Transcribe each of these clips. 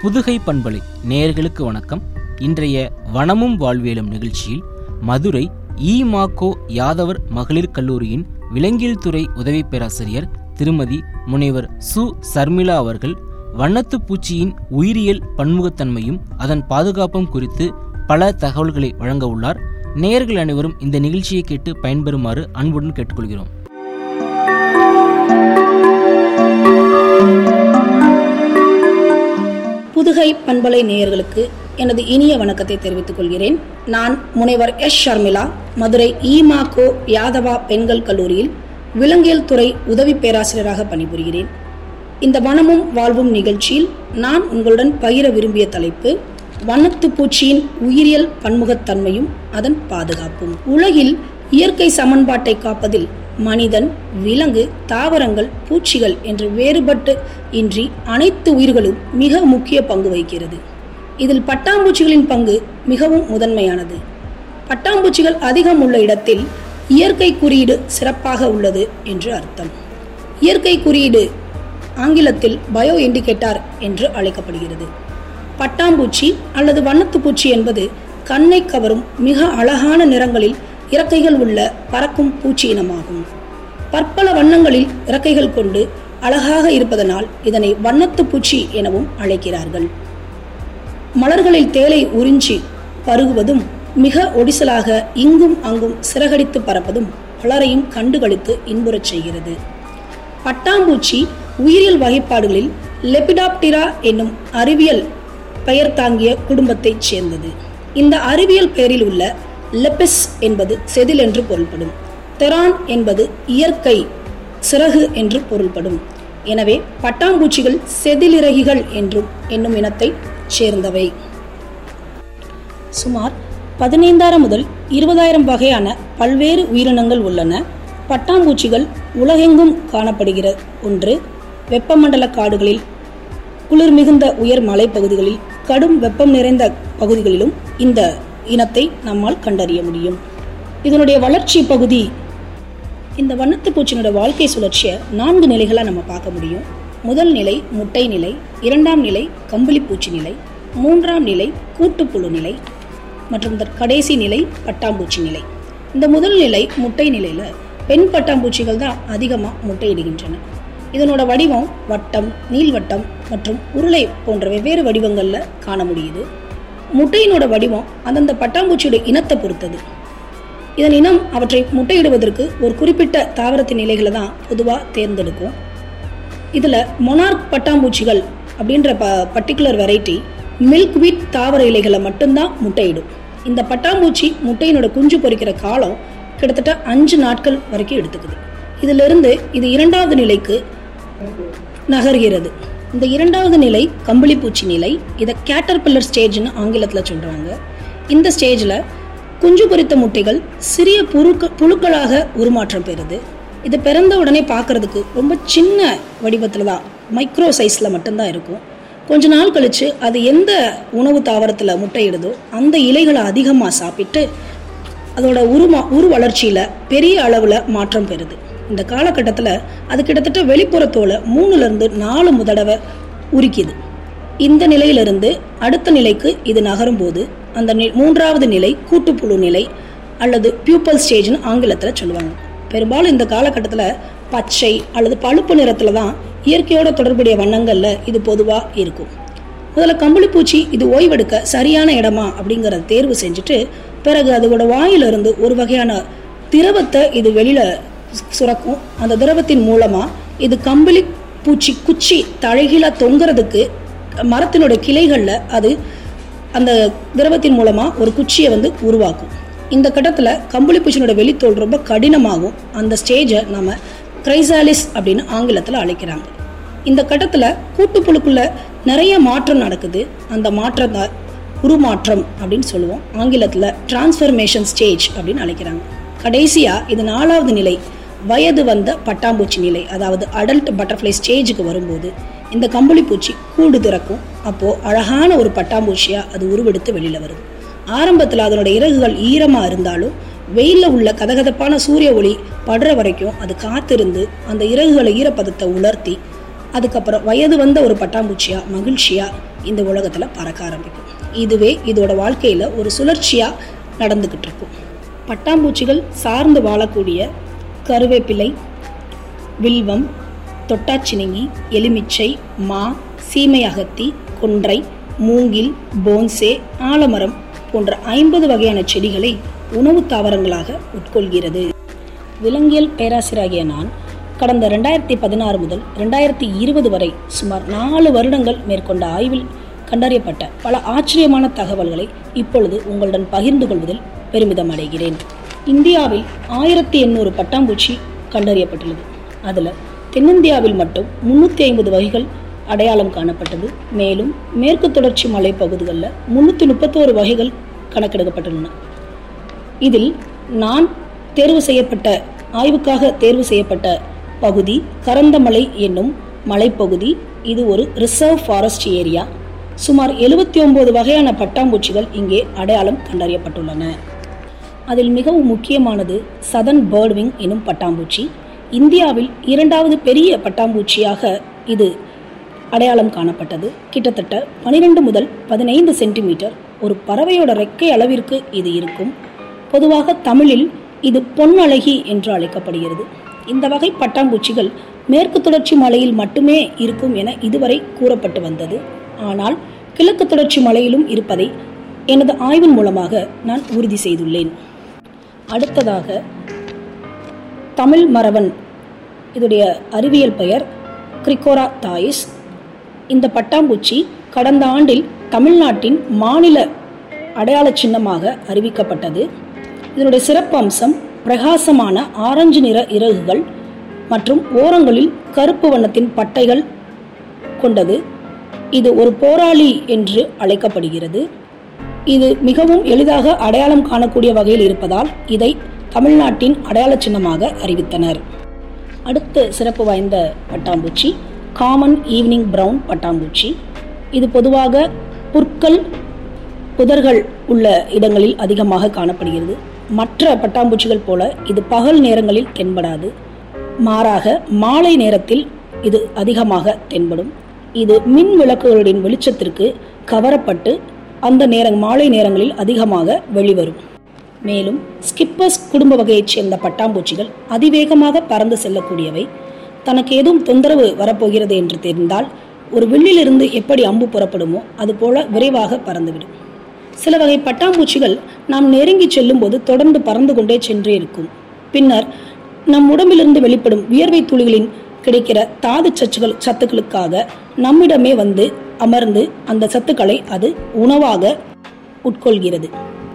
புதுகை பண்பலை நேயர்களுக்கு வணக்கம் இன்றைய வனமும் வாழ்வியலும் நிகழ்ச்சியில் மதுரை இ மாக்கோ யாதவர் மகளிர் கல்லூரியின் விலங்கியல் துறை உதவி பேராசிரியர் திருமதி முனைவர் சு சர்மிளா அவர்கள் வண்ணத்துப் பூச்சியின் உயிரியல் பன்முகத்தன்மையும் அதன் பாதுகாப்பும் குறித்து பல தகவல்களை வழங்க உள்ளார் நேயர்கள் அனைவரும் இந்த நிகழ்ச்சியை கேட்டு பயன்பெறுமாறு அன்புடன் கேட்டுக்கொள்கிறோம் புதுகை பண்பலை நேயர்களுக்கு எனது இனிய வணக்கத்தை தெரிவித்துக் கொள்கிறேன் நான் முனைவர் எஸ் ஷர்மிளா மதுரை ஈமாக்கோ யாதவா பெண்கள் கல்லூரியில் விலங்கியல் துறை உதவி பேராசிரியராக பணிபுரிகிறேன் இந்த வனமும் வாழ்வும் நிகழ்ச்சியில் நான் உங்களுடன் பகிர விரும்பிய தலைப்பு வண்ணத்துப் பூச்சியின் உயிரியல் பன்முகத்தன்மையும் அதன் பாதுகாப்பும் உலகில் இயற்கை சமன்பாட்டை காப்பதில் மனிதன் விலங்கு தாவரங்கள் பூச்சிகள் என்று வேறுபட்டு இன்றி அனைத்து உயிர்களும் மிக முக்கிய பங்கு வகிக்கிறது இதில் பட்டாம்பூச்சிகளின் பங்கு மிகவும் முதன்மையானது பட்டாம்பூச்சிகள் அதிகம் உள்ள இடத்தில் இயற்கை குறியீடு சிறப்பாக உள்ளது என்று அர்த்தம் இயற்கை குறியீடு ஆங்கிலத்தில் பயோ இண்டிகேட்டர் என்று அழைக்கப்படுகிறது பட்டாம்பூச்சி அல்லது வண்ணத்துப் பூச்சி என்பது கண்ணை கவரும் மிக அழகான நிறங்களில் இறக்கைகள் உள்ள பறக்கும் பூச்சி இனமாகும் பற்பல வண்ணங்களில் இறக்கைகள் கொண்டு அழகாக இருப்பதனால் இதனை வண்ணத்துப் பூச்சி எனவும் அழைக்கிறார்கள் மலர்களில் தேலை உறிஞ்சி பருகுவதும் மிக ஒடிசலாக இங்கும் அங்கும் சிறகடித்து பறப்பதும் பலரையும் கண்டுகளித்து இன்புறச் செய்கிறது பட்டாம்பூச்சி உயிரியல் வகைப்பாடுகளில் லெபிடாப்டிரா என்னும் அறிவியல் பெயர் தாங்கிய குடும்பத்தைச் சேர்ந்தது இந்த அறிவியல் பெயரில் உள்ள லெபிஸ் என்பது செதில் என்று பொருள்படும் தெரான் என்பது இயற்கை சிறகு என்று பொருள்படும் எனவே பட்டாம்பூச்சிகள் செதிலிறகிகள் என்றும் என்னும் இனத்தைச் சேர்ந்தவை சுமார் பதினைந்தாயிரம் முதல் இருபதாயிரம் வகையான பல்வேறு உயிரினங்கள் உள்ளன பட்டாம்பூச்சிகள் உலகெங்கும் காணப்படுகிற ஒன்று வெப்பமண்டல காடுகளில் குளிர் மிகுந்த உயர் மலைப்பகுதிகளில் கடும் வெப்பம் நிறைந்த பகுதிகளிலும் இந்த இனத்தை நம்மால் கண்டறிய முடியும் இதனுடைய வளர்ச்சி பகுதி இந்த வண்ணத்து பூச்சியினோட வாழ்க்கை சுழற்சியை நான்கு நிலைகளாக நம்ம பார்க்க முடியும் முதல் நிலை முட்டை நிலை இரண்டாம் நிலை கம்பளி பூச்சி நிலை மூன்றாம் நிலை கூட்டுப்புழு நிலை மற்றும் இந்த கடைசி நிலை பட்டாம்பூச்சி நிலை இந்த முதல் நிலை முட்டை நிலையில் பெண் பட்டாம்பூச்சிகள் தான் அதிகமாக முட்டையிடுகின்றன இதனோட வடிவம் வட்டம் நீள்வட்டம் மற்றும் உருளை போன்ற வெவ்வேறு வடிவங்களில் காண முடியுது முட்டையினோட வடிவம் அந்தந்த பட்டாம்பூச்சியோட இனத்தை பொறுத்தது இதன் இனம் அவற்றை முட்டையிடுவதற்கு ஒரு குறிப்பிட்ட தாவரத்தின் நிலைகளை தான் பொதுவாக தேர்ந்தெடுக்கும் இதில் மொனார்க் பட்டாம்பூச்சிகள் அப்படின்ற ப பர்டிகுலர் வெரைட்டி மில்க் வீட் தாவர இலைகளை மட்டும்தான் முட்டையிடும் இந்த பட்டாம்பூச்சி முட்டையினோட குஞ்சு பொரிக்கிற காலம் கிட்டத்தட்ட அஞ்சு நாட்கள் வரைக்கும் எடுத்துக்குது இதிலிருந்து இது இரண்டாவது நிலைக்கு நகர்கிறது இந்த இரண்டாவது நிலை கம்பளிப்பூச்சி நிலை இதை கேட்டர்பில்லர் ஸ்டேஜ்னு ஆங்கிலத்தில் சொல்கிறாங்க இந்த ஸ்டேஜில் குஞ்சு பொரித்த முட்டைகள் சிறிய புழுக்க புழுக்களாக உருமாற்றம் பெறுது இது பிறந்த உடனே பார்க்கறதுக்கு ரொம்ப சின்ன வடிவத்தில் தான் மைக்ரோ சைஸில் மட்டும்தான் இருக்கும் கொஞ்ச நாள் கழித்து அது எந்த உணவு தாவரத்தில் முட்டையிடுதோ அந்த இலைகளை அதிகமாக சாப்பிட்டு அதோட உருமா உரு வளர்ச்சியில் பெரிய அளவில் மாற்றம் பெறுது இந்த காலகட்டத்தில் அது கிட்டத்தட்ட வெளிப்புறத்தோலை மூணுலேருந்து நாலு தடவை உரிக்குது இந்த நிலையிலிருந்து அடுத்த நிலைக்கு இது நகரும்போது அந்த நி மூன்றாவது நிலை கூட்டுப்புழு நிலை அல்லது பியூப்பல் ஸ்டேஜ்னு ஆங்கிலத்தில் சொல்லுவாங்க பெரும்பாலும் இந்த காலகட்டத்தில் பச்சை அல்லது பழுப்பு நிறத்தில் தான் இயற்கையோட தொடர்புடைய வண்ணங்களில் இது பொதுவாக இருக்கும் முதல்ல கம்பளிப்பூச்சி இது ஓய்வெடுக்க சரியான இடமா அப்படிங்கிறத தேர்வு செஞ்சுட்டு பிறகு அதோட வாயிலிருந்து ஒரு வகையான திரவத்தை இது வெளியில் சுரக்கும் அந்த திரவத்தின் மூலமாக இது கம்பளி பூச்சி குச்சி தழைகீழாக தொங்குறதுக்கு மரத்தினோட கிளைகளில் அது அந்த திரவத்தின் மூலமாக ஒரு குச்சியை வந்து உருவாக்கும் இந்த கட்டத்தில் கம்பளி பூச்சினோட வெளித்தோல் ரொம்ப கடினமாகும் அந்த ஸ்டேஜை நம்ம கிரைசாலிஸ் அப்படின்னு ஆங்கிலத்தில் அழைக்கிறாங்க இந்த கட்டத்தில் கூட்டுப்புழுக்குள்ள நிறைய மாற்றம் நடக்குது அந்த மாற்றம் தான் உருமாற்றம் அப்படின்னு சொல்லுவோம் ஆங்கிலத்தில் டிரான்ஸ்ஃபர்மேஷன் ஸ்டேஜ் அப்படின்னு அழைக்கிறாங்க கடைசியாக இது நாலாவது நிலை வயது வந்த பட்டாம்பூச்சி நிலை அதாவது அடல்ட் பட்டர்ஃப்ளை ஸ்டேஜுக்கு வரும்போது இந்த கம்பளிப்பூச்சி கூடு திறக்கும் அப்போது அழகான ஒரு பட்டாம்பூச்சியாக அது உருவெடுத்து வெளியில் வருது ஆரம்பத்தில் அதனோட இறகுகள் ஈரமாக இருந்தாலும் வெயிலில் உள்ள கதகதப்பான சூரிய ஒளி படுற வரைக்கும் அது காத்திருந்து அந்த இறகுகளை ஈரப்பதத்தை உலர்த்தி அதுக்கப்புறம் வயது வந்த ஒரு பட்டாம்பூச்சியாக மகிழ்ச்சியாக இந்த உலகத்தில் பறக்க ஆரம்பிக்கும் இதுவே இதோட வாழ்க்கையில் ஒரு சுழற்சியாக நடந்துக்கிட்டு இருக்கும் பட்டாம்பூச்சிகள் சார்ந்து வாழக்கூடிய கருவேப்பிலை வில்வம் தொட்டாச்சினிங்கி எலுமிச்சை மா சீமை அகத்தி கொன்றை மூங்கில் போன்சே ஆலமரம் போன்ற ஐம்பது வகையான செடிகளை உணவு தாவரங்களாக உட்கொள்கிறது விலங்கியல் பேராசிரியராகிய நான் கடந்த ரெண்டாயிரத்தி பதினாறு முதல் ரெண்டாயிரத்தி இருபது வரை சுமார் நாலு வருடங்கள் மேற்கொண்ட ஆய்வில் கண்டறியப்பட்ட பல ஆச்சரியமான தகவல்களை இப்பொழுது உங்களுடன் பகிர்ந்து கொள்வதில் பெருமிதம் அடைகிறேன் இந்தியாவில் ஆயிரத்தி எண்ணூறு பட்டாம்பூச்சி கண்டறியப்பட்டுள்ளது அதில் தென்னிந்தியாவில் மட்டும் முன்னூற்றி ஐம்பது வகைகள் அடையாளம் காணப்பட்டது மேலும் மேற்கு தொடர்ச்சி மலைப்பகுதிகளில் முன்னூற்றி முப்பத்தோரு வகைகள் கணக்கெடுக்கப்பட்டுள்ளன இதில் நான் தேர்வு செய்யப்பட்ட ஆய்வுக்காக தேர்வு செய்யப்பட்ட பகுதி கரந்தமலை என்னும் மலைப்பகுதி இது ஒரு ரிசர்வ் ஃபாரஸ்ட் ஏரியா சுமார் எழுபத்தி ஒன்பது வகையான பட்டாம்பூச்சிகள் இங்கே அடையாளம் கண்டறியப்பட்டுள்ளன அதில் மிகவும் முக்கியமானது சதன் பேர்ட்விங் எனும் பட்டாம்பூச்சி இந்தியாவில் இரண்டாவது பெரிய பட்டாம்பூச்சியாக இது அடையாளம் காணப்பட்டது கிட்டத்தட்ட பனிரெண்டு முதல் பதினைந்து சென்டிமீட்டர் ஒரு பறவையோட ரெக்கை அளவிற்கு இது இருக்கும் பொதுவாக தமிழில் இது பொன்னழகி என்று அழைக்கப்படுகிறது இந்த வகை பட்டாம்பூச்சிகள் மேற்கு தொடர்ச்சி மலையில் மட்டுமே இருக்கும் என இதுவரை கூறப்பட்டு வந்தது ஆனால் கிழக்கு தொடர்ச்சி மலையிலும் இருப்பதை எனது ஆய்வின் மூலமாக நான் உறுதி செய்துள்ளேன் அடுத்ததாக தமிழ் மரவன் இதோடைய அறிவியல் பெயர் கிரிகோரா தாயிஸ் இந்த பட்டாம்பூச்சி கடந்த ஆண்டில் தமிழ்நாட்டின் மாநில அடையாள சின்னமாக அறிவிக்கப்பட்டது இதனுடைய சிறப்பு அம்சம் பிரகாசமான ஆரஞ்சு நிற இறகுகள் மற்றும் ஓரங்களில் கருப்பு வண்ணத்தின் பட்டைகள் கொண்டது இது ஒரு போராளி என்று அழைக்கப்படுகிறது இது மிகவும் எளிதாக அடையாளம் காணக்கூடிய வகையில் இருப்பதால் இதை தமிழ்நாட்டின் அடையாள சின்னமாக அறிவித்தனர் அடுத்த சிறப்பு வாய்ந்த பட்டாம்பூச்சி காமன் ஈவினிங் பிரவுன் பட்டாம்பூச்சி இது பொதுவாக புற்கள் புதர்கள் உள்ள இடங்களில் அதிகமாக காணப்படுகிறது மற்ற பட்டாம்பூச்சிகள் போல இது பகல் நேரங்களில் தென்படாது மாறாக மாலை நேரத்தில் இது அதிகமாக தென்படும் இது மின் விளக்குகளின் வெளிச்சத்திற்கு கவரப்பட்டு அந்த நேரம் மாலை நேரங்களில் அதிகமாக வெளிவரும் மேலும் ஸ்கிப்பர்ஸ் குடும்ப வகையைச் சேர்ந்த பட்டாம்பூச்சிகள் அதிவேகமாக பறந்து செல்லக்கூடியவை தனக்கு ஏதும் தொந்தரவு வரப்போகிறது என்று தெரிந்தால் ஒரு வில்லிலிருந்து எப்படி அம்பு புறப்படுமோ அதுபோல விரைவாக பறந்துவிடும் சில வகை பட்டாம்பூச்சிகள் நாம் நெருங்கி செல்லும்போது தொடர்ந்து பறந்து கொண்டே சென்றே இருக்கும் பின்னர் நம் உடம்பிலிருந்து வெளிப்படும் வியர்வை துளிகளின் கிடைக்கிற தாது சச்சுகள் சத்துக்களுக்காக நம்மிடமே வந்து அமர்ந்து அந்த சத்துக்களை அது உணவாக உட்கொள்கிறது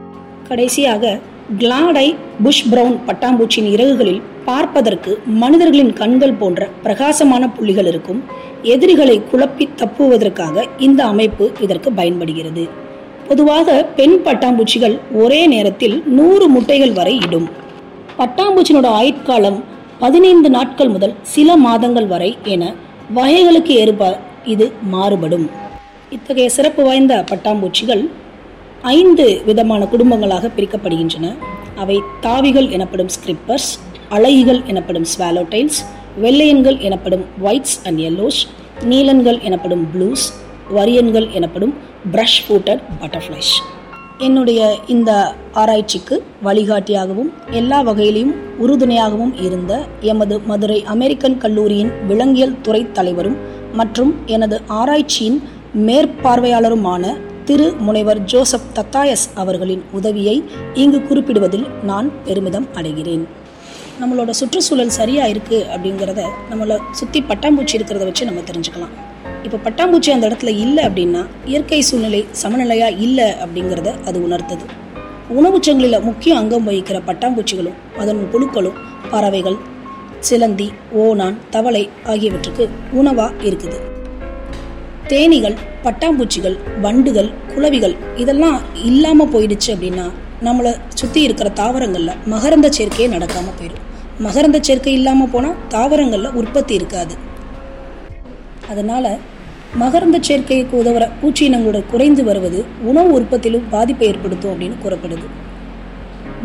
கடைசியாக கிளாடை புஷ் பிரவுன் பட்டாம்பூச்சியின் இறகுகளில் பார்ப்பதற்கு மனிதர்களின் கண்கள் போன்ற பிரகாசமான புள்ளிகள் இருக்கும் எதிரிகளை குழப்பி தப்புவதற்காக இந்த அமைப்பு இதற்கு பயன்படுகிறது பொதுவாக பெண் பட்டாம்பூச்சிகள் ஒரே நேரத்தில் நூறு முட்டைகள் வரை இடும் பட்டாம்பூச்சினோட ஆயுட்காலம் பதினைந்து நாட்கள் முதல் சில மாதங்கள் வரை என வகைகளுக்கு ஏற்ப இது மாறுபடும் இத்தகைய சிறப்பு வாய்ந்த பட்டாம்பூச்சிகள் ஐந்து விதமான குடும்பங்களாக பிரிக்கப்படுகின்றன அவை தாவிகள் எனப்படும் ஸ்கிரிப்பர்ஸ் அழகிகள் எனப்படும் ஸ்வாலோடைல்ஸ் வெள்ளையன்கள் எனப்படும் ஒயிட்ஸ் அண்ட் yellows நீலன்கள் எனப்படும் ப்ளூஸ் வரியன்கள் எனப்படும் பிரஷ் ஃபூட்டட் பட்டர்ஃப்ளைஸ் என்னுடைய இந்த ஆராய்ச்சிக்கு வழிகாட்டியாகவும் எல்லா வகையிலும் உறுதுணையாகவும் இருந்த எமது மதுரை அமெரிக்கன் கல்லூரியின் விலங்கியல் துறை தலைவரும் மற்றும் எனது ஆராய்ச்சியின் மேற்பார்வையாளருமான திரு முனைவர் ஜோசப் தத்தாயஸ் அவர்களின் உதவியை இங்கு குறிப்பிடுவதில் நான் பெருமிதம் அடைகிறேன் நம்மளோட சுற்றுச்சூழல் சரியாக இருக்குது அப்படிங்கிறத நம்மளை சுற்றி பட்டாம்பூச்சி இருக்கிறத வச்சு நம்ம தெரிஞ்சுக்கலாம் இப்போ பட்டாம்பூச்சி அந்த இடத்துல இல்லை அப்படின்னா இயற்கை சூழ்நிலை சமநிலையாக இல்லை அப்படிங்கிறத அது உணர்த்தது உணவுச் சங்கிலியில் முக்கிய அங்கம் வகிக்கிற பட்டாம்பூச்சிகளும் அதன் புழுக்களும் பறவைகள் சிலந்தி ஓணான் தவளை ஆகியவற்றுக்கு உணவாக இருக்குது தேனீகள் பட்டாம்பூச்சிகள் வண்டுகள் குளவிகள் இதெல்லாம் இல்லாமல் போயிடுச்சு அப்படின்னா நம்மளை சுற்றி இருக்கிற தாவரங்களில் மகரந்த சேர்க்கையே நடக்காமல் போயிடும் மகரந்த சேர்க்கை இல்லாமல் போனால் தாவரங்களில் உற்பத்தி இருக்காது அதனால் மகரந்த சேர்க்கைக்கு உதவுற பூச்சி இனங்களோட குறைந்து வருவது உணவு உற்பத்தியிலும் பாதிப்பை ஏற்படுத்தும் அப்படின்னு கூறப்படுது வ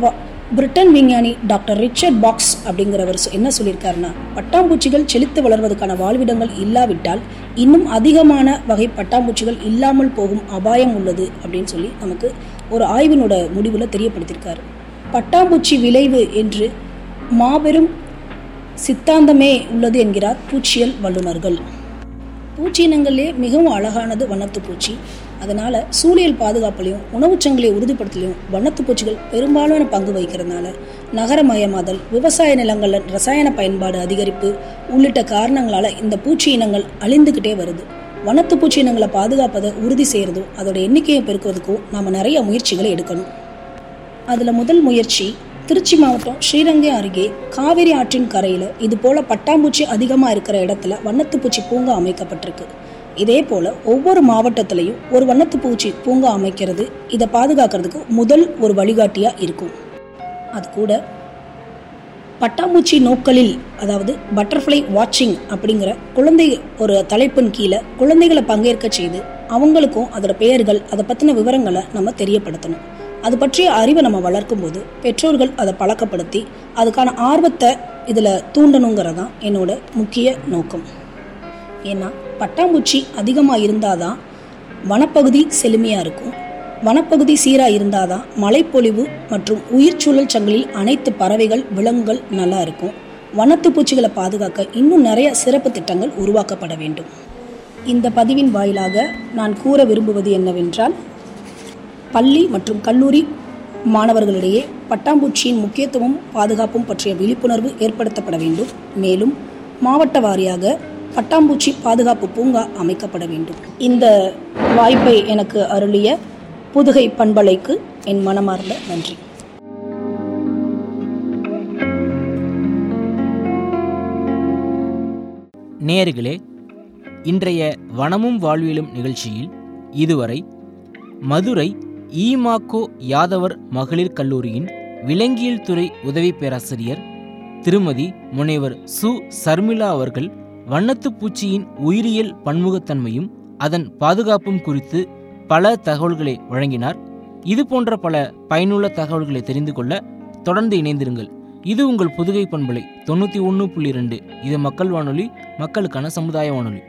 பிரிட்டன் விஞ்ஞானி டாக்டர் ரிச்சர்ட் பாக்ஸ் அப்படிங்கிறவர் சொ- என்ன சொல்லியிருக்காருன்னா பட்டாம்பூச்சிகள் செழித்து வளர்வதற்கான வாழ்விடங்கள் இல்லாவிட்டால் இன்னும் அதிகமான வகை பட்டாம்பூச்சிகள் இல்லாமல் போகும் அபாயம் உள்ளது அப்படின்னு சொல்லி நமக்கு ஒரு ஆய்வினோட முடிவில் தெரியப்படுத்தியிருக்காரு பட்டாம்பூச்சி விளைவு என்று மாபெரும் சித்தாந்தமே உள்ளது என்கிறார் பூச்சியல் வல்லுநர்கள் பூச்சி இனங்களிலே மிகவும் அழகானது வண்ணத்து பூச்சி அதனால் சூழியல் பாதுகாப்புலையும் உணவுச் சங்கிலியை உறுதிப்படுத்தலையும் வண்ணத்து பூச்சிகள் பெரும்பாலான பங்கு வகிக்கிறதுனால நகரமயமாதல் விவசாய நிலங்களில் ரசாயன பயன்பாடு அதிகரிப்பு உள்ளிட்ட காரணங்களால் இந்த பூச்சி இனங்கள் அழிந்துக்கிட்டே வருது வண்ணத்து பூச்சி இனங்களை பாதுகாப்பதை உறுதி செய்கிறதும் அதோட எண்ணிக்கையை பெருக்குவதற்கும் நாம் நிறைய முயற்சிகளை எடுக்கணும் அதில் முதல் முயற்சி திருச்சி மாவட்டம் ஸ்ரீரங்கம் அருகே காவிரி ஆற்றின் கரையில் இது போல பட்டாம்பூச்சி அதிகமாக இருக்கிற இடத்துல வண்ணத்துப்பூச்சி பூங்கா அமைக்கப்பட்டிருக்கு இதே போல் ஒவ்வொரு மாவட்டத்திலையும் ஒரு வண்ணத்துப்பூச்சி பூங்கா அமைக்கிறது இதை பாதுகாக்கிறதுக்கு முதல் ஒரு வழிகாட்டியாக இருக்கும் அது கூட பட்டாம்பூச்சி நோக்கலில் அதாவது பட்டர்ஃப்ளை வாட்சிங் அப்படிங்கிற குழந்தை ஒரு தலைப்பின் கீழே குழந்தைகளை பங்கேற்க செய்து அவங்களுக்கும் அதோட பெயர்கள் அதை பற்றின விவரங்களை நம்ம தெரியப்படுத்தணும் அது பற்றிய அறிவை நம்ம வளர்க்கும் போது பெற்றோர்கள் அதை பழக்கப்படுத்தி அதுக்கான ஆர்வத்தை இதில் தூண்டணுங்கிறது தான் என்னோட முக்கிய நோக்கம் ஏன்னா பட்டாம்பூச்சி அதிகமாக இருந்தால் தான் வனப்பகுதி செழுமையாக இருக்கும் வனப்பகுதி சீராக இருந்தால் தான் மழைப்பொழிவு மற்றும் உயிர்ச்சூழல் சங்கிலில் அனைத்து பறவைகள் விலங்குகள் நல்லா இருக்கும் வனத்து பூச்சிகளை பாதுகாக்க இன்னும் நிறைய சிறப்பு திட்டங்கள் உருவாக்கப்பட வேண்டும் இந்த பதிவின் வாயிலாக நான் கூற விரும்புவது என்னவென்றால் பள்ளி மற்றும் கல்லூரி மாணவர்களிடையே பட்டாம்பூச்சியின் முக்கியத்துவம் பாதுகாப்பும் பற்றிய விழிப்புணர்வு ஏற்படுத்தப்பட வேண்டும் மேலும் மாவட்ட வாரியாக பட்டாம்பூச்சி பாதுகாப்பு பூங்கா அமைக்கப்பட வேண்டும் இந்த வாய்ப்பை எனக்கு அருளிய புதுகை பண்பலைக்கு என் மனமார்ந்த நன்றி நேயர்களே இன்றைய வனமும் வாழ்வியலும் நிகழ்ச்சியில் இதுவரை மதுரை ஈமாக்கோ யாதவர் மகளிர் கல்லூரியின் விலங்கியல் துறை உதவி பேராசிரியர் திருமதி முனைவர் சு சர்மிளா அவர்கள் வண்ணத்துப் பூச்சியின் உயிரியல் பன்முகத்தன்மையும் அதன் பாதுகாப்பும் குறித்து பல தகவல்களை வழங்கினார் இது போன்ற பல பயனுள்ள தகவல்களை தெரிந்து கொள்ள தொடர்ந்து இணைந்திருங்கள் இது உங்கள் புதுகை பண்பலை தொண்ணூற்றி ஒன்று புள்ளி ரெண்டு இது மக்கள் வானொலி மக்களுக்கான சமுதாய வானொலி